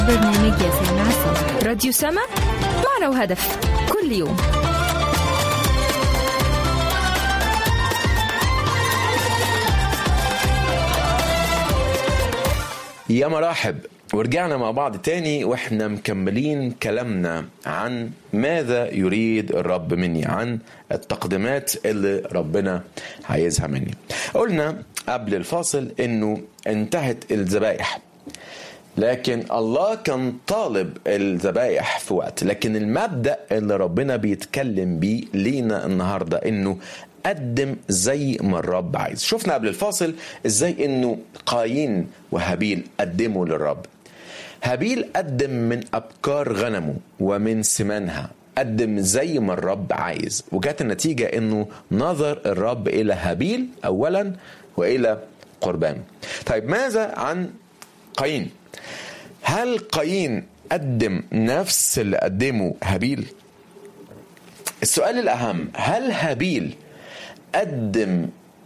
برنامج يا سامع الصوت راديو سما معنا وهدف كل يوم يا مرحب ورجعنا مع بعض تاني واحنا مكملين كلامنا عن ماذا يريد الرب مني عن التقديمات اللي ربنا عايزها مني قلنا قبل الفاصل انه انتهت الذبائح لكن الله كان طالب الذبائح في وقت لكن المبدأ اللي ربنا بيتكلم بيه لينا النهاردة انه قدم زي ما الرب عايز شفنا قبل الفاصل ازاي انه قايين وهابيل قدموا للرب هابيل قدم من ابكار غنمه ومن سمانها قدم زي ما الرب عايز وجات النتيجة انه نظر الرب الى هابيل اولا والى قربان طيب ماذا عن قايين هل قايين قدم نفس اللي قدمه هابيل السؤال الأهم هل هابيل قدم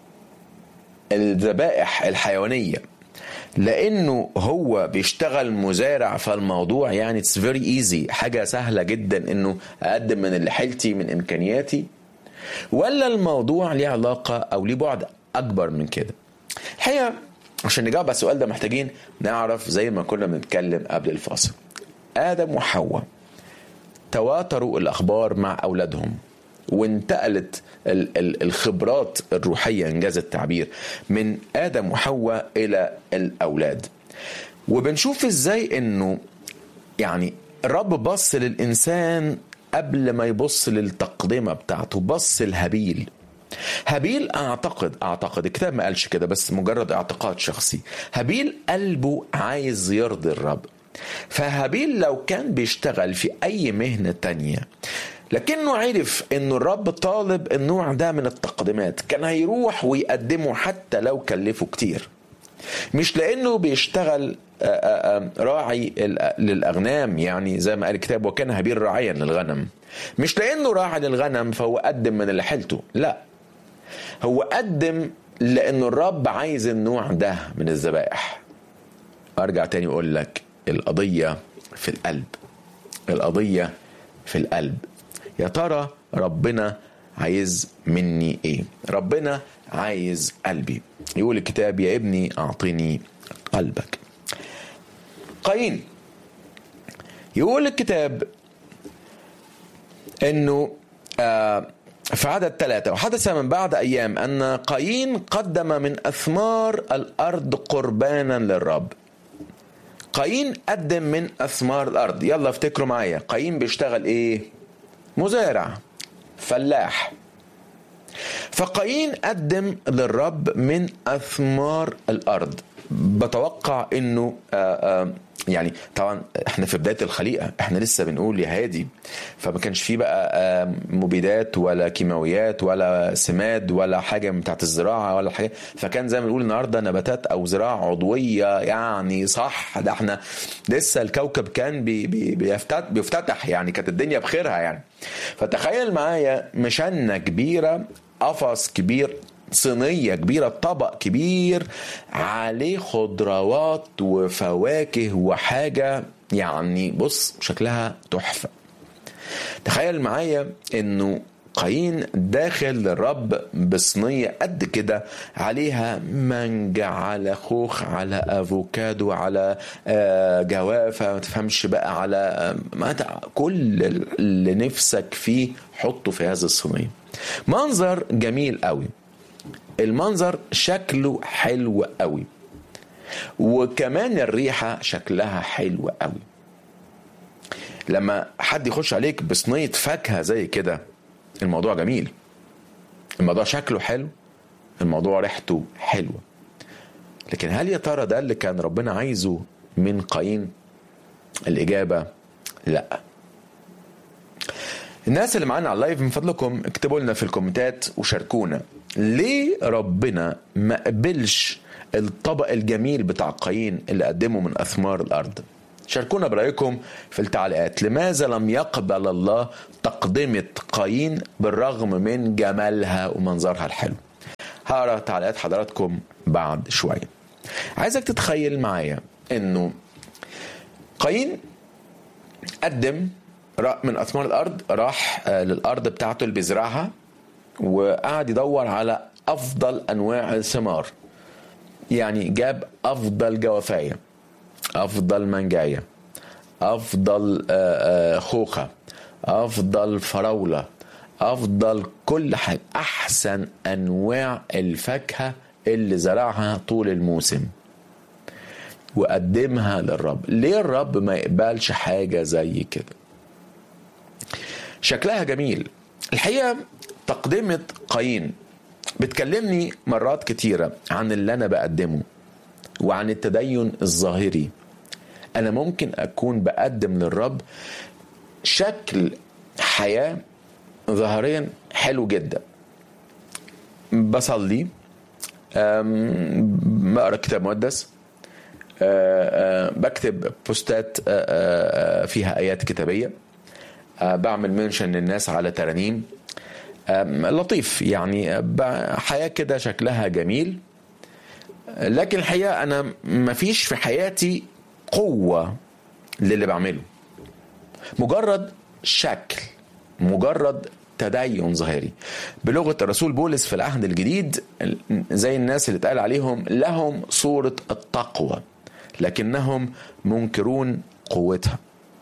الذبائح الحيوانية لأنه هو بيشتغل مزارع فالموضوع يعني اتس فيري ايزي حاجة سهلة جدا انه اقدم من اللي حيلتي من امكانياتي ولا الموضوع ليه علاقة او ليه بعد اكبر من كده الحقيقة عشان نجاوب على السؤال ده محتاجين نعرف زي ما كنا بنتكلم قبل الفاصل آدم وحواء تواتروا الأخبار مع أولادهم وانتقلت ال- ال- الخبرات الروحية إنجاز التعبير من آدم وحواء إلى الأولاد وبنشوف إزاي إنه يعني الرب بص للإنسان قبل ما يبص للتقدمة بتاعته بص لهابيل هابيل اعتقد اعتقد الكتاب ما قالش كده بس مجرد اعتقاد شخصي هابيل قلبه عايز يرضي الرب فهابيل لو كان بيشتغل في اي مهنة تانية لكنه عرف ان الرب طالب النوع ده من التقديمات كان هيروح ويقدمه حتى لو كلفه كتير مش لانه بيشتغل آه، آه، آه، راعي ال- للاغنام يعني زي ما قال الكتاب وكان هابيل راعيا للغنم مش لانه راعي للغنم فهو قدم من اللي حيلته لا هو قدم لانه الرب عايز النوع ده من الذبائح ارجع تاني اقول لك القضيه في القلب القضيه في القلب يا ترى ربنا عايز مني ايه ربنا عايز قلبي يقول الكتاب يا ابني اعطني قلبك قايين يقول الكتاب انه آه في عدد ثلاثة وحدث من بعد أيام أن قايين قدم من أثمار الأرض قربانا للرب قايين قدم من أثمار الأرض يلا افتكروا معايا قايين بيشتغل إيه مزارع فلاح فقايين قدم للرب من أثمار الأرض بتوقع انه آآ آآ يعني طبعا احنا في بدايه الخليقه احنا لسه بنقول يا هادي فما كانش فيه بقى مبيدات ولا كيماويات ولا سماد ولا حاجه بتاعت الزراعه ولا حاجه فكان زي ما بنقول النهارده نباتات او زراعه عضويه يعني صح ده احنا لسه الكوكب كان بي بي بيفتتح, بيفتتح يعني كانت الدنيا بخيرها يعني فتخيل معايا مشنه كبيره قفص كبير صينية كبيرة طبق كبير عليه خضروات وفواكه وحاجة يعني بص شكلها تحفة تخيل معايا انه قايين داخل للرب بصينية قد كده عليها مانجا على خوخ على افوكادو على جوافة ما تفهمش بقى على ما كل اللي نفسك فيه حطه في هذه الصينية منظر جميل قوي المنظر شكله حلو قوي وكمان الريحة شكلها حلو قوي لما حد يخش عليك بصينية فاكهة زي كده الموضوع جميل الموضوع شكله حلو الموضوع ريحته حلوة لكن هل يا ترى ده اللي كان ربنا عايزه من قايين الإجابة لا الناس اللي معانا على اللايف من فضلكم اكتبوا لنا في الكومنتات وشاركونا ليه ربنا ما قبلش الطبق الجميل بتاع قايين اللي قدمه من اثمار الارض شاركونا برايكم في التعليقات لماذا لم يقبل الله تقدمة قايين بالرغم من جمالها ومنظرها الحلو هقرا تعليقات حضراتكم بعد شوية عايزك تتخيل معايا انه قايين قدم من اثمار الارض راح للارض بتاعته اللي بيزرعها وقعد يدور على افضل انواع الثمار يعني جاب افضل جوافايه افضل منجايه افضل خوخه افضل فراوله افضل كل حاجه احسن انواع الفاكهه اللي زرعها طول الموسم وقدمها للرب ليه الرب ما يقبلش حاجه زي كده شكلها جميل الحقيقه تقدمه قايين بتكلمني مرات كتيره عن اللي انا بقدمه وعن التدين الظاهري انا ممكن اكون بقدم للرب شكل حياه ظاهريا حلو جدا بصلي بقرا كتاب مقدس بكتب بوستات فيها ايات كتابيه بعمل منشن للناس على ترانيم لطيف يعني حياه كده شكلها جميل لكن الحقيقه انا مفيش في حياتي قوه للي بعمله مجرد شكل مجرد تدين ظاهري بلغة الرسول بولس في العهد الجديد زي الناس اللي اتقال عليهم لهم صورة التقوى لكنهم منكرون قوتها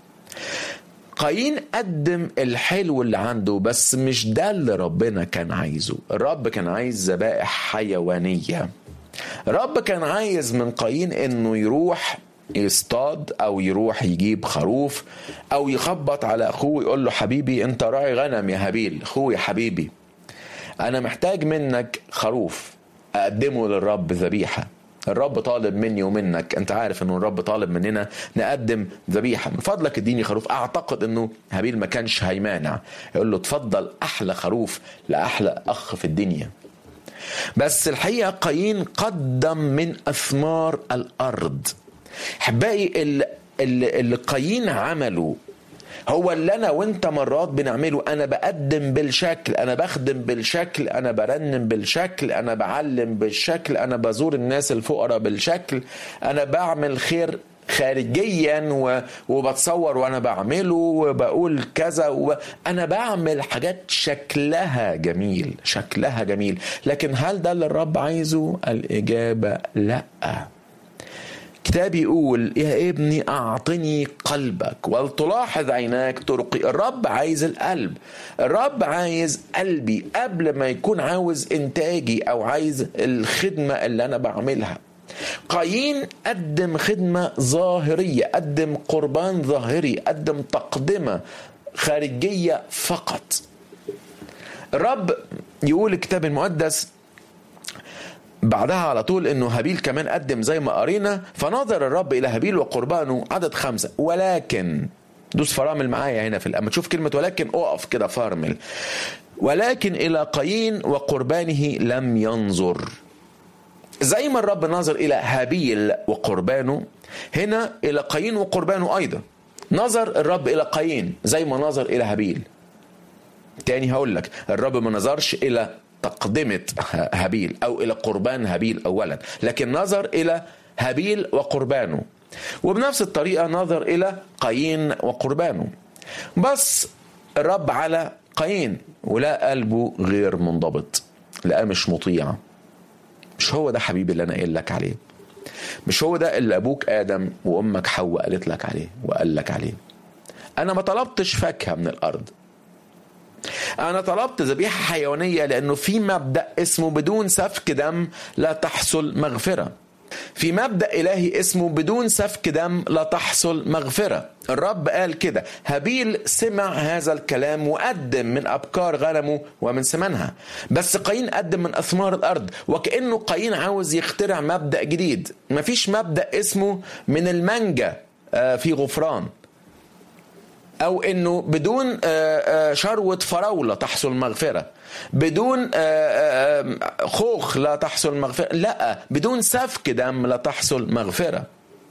قايين قدم الحلو اللي عنده بس مش ده اللي ربنا كان عايزه الرب كان عايز ذبائح حيوانية الرب كان عايز من قايين انه يروح يصطاد او يروح يجيب خروف او يخبط على اخوه يقول له حبيبي انت راعي غنم يا هابيل اخوي حبيبي انا محتاج منك خروف اقدمه للرب ذبيحه الرب طالب مني ومنك انت عارف انه الرب طالب مننا نقدم ذبيحه من فضلك اديني خروف اعتقد انه هابيل ما كانش هيمانع يقول له اتفضل احلى خروف لاحلى اخ في الدنيا بس الحقيقه قايين قدم من اثمار الارض احبائي اللي, اللي قايين عمله هو اللي انا وانت مرات بنعمله انا بقدم بالشكل انا بخدم بالشكل انا برنم بالشكل انا بعلم بالشكل انا بزور الناس الفقراء بالشكل انا بعمل خير خارجيا وبتصور وانا بعمله وبقول كذا وب... انا بعمل حاجات شكلها جميل شكلها جميل لكن هل ده اللي الرب عايزه الاجابه لا كتاب يقول يا ابني أعطني قلبك ولتلاحظ عيناك طرقي الرب عايز القلب الرب عايز قلبي قبل ما يكون عاوز إنتاجي أو عايز الخدمة اللي أنا بعملها قايين قدم خدمة ظاهرية قدم قربان ظاهري قدم تقدمة خارجية فقط الرب يقول الكتاب المقدس بعدها على طول انه هابيل كمان قدم زي ما قرينا فنظر الرب الى هابيل وقربانه عدد خمسه ولكن دوس فرامل معايا هنا في اما تشوف كلمه ولكن اقف كده فرمل ولكن الى قايين وقربانه لم ينظر زي ما الرب نظر الى هابيل وقربانه هنا الى قايين وقربانه ايضا نظر الرب الى قايين زي ما نظر الى هابيل تاني هقول لك الرب ما نظرش الى تقدمة هابيل أو إلى قربان هابيل أولا لكن نظر إلى هابيل وقربانه وبنفس الطريقة نظر إلى قايين وقربانه بس الرب على قايين ولا قلبه غير منضبط لقاه مش مطيع مش هو ده حبيبي اللي أنا قايل لك عليه مش هو ده اللي أبوك آدم وأمك حواء قالت لك عليه وقال لك عليه أنا ما طلبتش فاكهة من الأرض أنا طلبت ذبيحة حيوانية لأنه في مبدأ اسمه بدون سفك دم لا تحصل مغفرة في مبدأ إلهي اسمه بدون سفك دم لا تحصل مغفرة الرب قال كده هابيل سمع هذا الكلام وقدم من أبكار غنمه ومن سمنها بس قايين قدم من أثمار الأرض وكأنه قايين عاوز يخترع مبدأ جديد مفيش مبدأ اسمه من المانجا في غفران او انه بدون شروة فراولة تحصل مغفرة بدون خوخ لا تحصل مغفرة لا بدون سفك دم لا تحصل مغفرة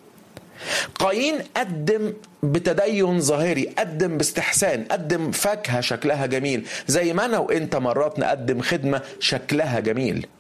قايين قدم بتدين ظاهري قدم باستحسان قدم فاكهة شكلها جميل زي ما أنا وإنت مرات نقدم خدمة شكلها جميل